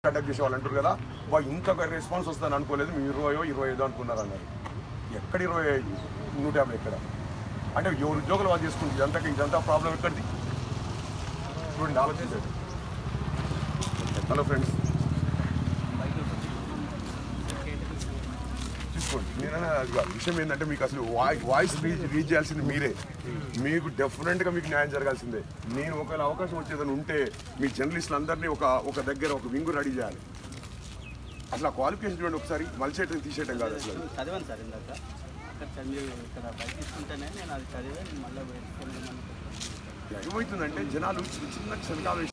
conduct చేసే వాళ్ళు అంటారు కదా వా ఇంత రెస్పాన్స్ వస్తుందని అనుకోలేదు మీరు ఇరవయో ఇరవై ఐదో అనుకున్నారు అన్నారు ఎక్కడ ఇరవై ఐదు నూట యాభై ఎక్కడ అంటే ఎవరు ఉద్యోగులు వాళ్ళు చేసుకుంటుంది ఇదంతా ఇదంతా ప్రాబ్లం ఎక్కడిది చూడండి ఆలోచించండి హలో ఫ్రెండ్స్ చూసుకోండి నేనైనా అది కాదు విషయం ఏంటంటే మీకు అసలు వాయి వాయిస్ రీచ్ రీచ్ చేయాల్సింది మీరే మీకు డెఫినెట్గా మీకు న్యాయం జరగాల్సిందే నేను ఒకవేళ అవకాశం వచ్చేదని ఉంటే మీ జర్నలిస్టులు అందరినీ ఒక ఒక దగ్గర ఒక వింగు రెడీ చేయాలి అసలు ఆ క్వాలిఫికేషన్ చూడండి ఒకసారి మలిచేయటం తీసేయటం కాదు అసలు చదివాను సార్ ఇందాక అక్కడ చదివి ఇక్కడ బయట తీసుకుంటేనే నేను అది చదివే మళ్ళీ వెళ్ళి ఏమవుతుందంటే జనాలు చిన్న చిన్న క్షణకాల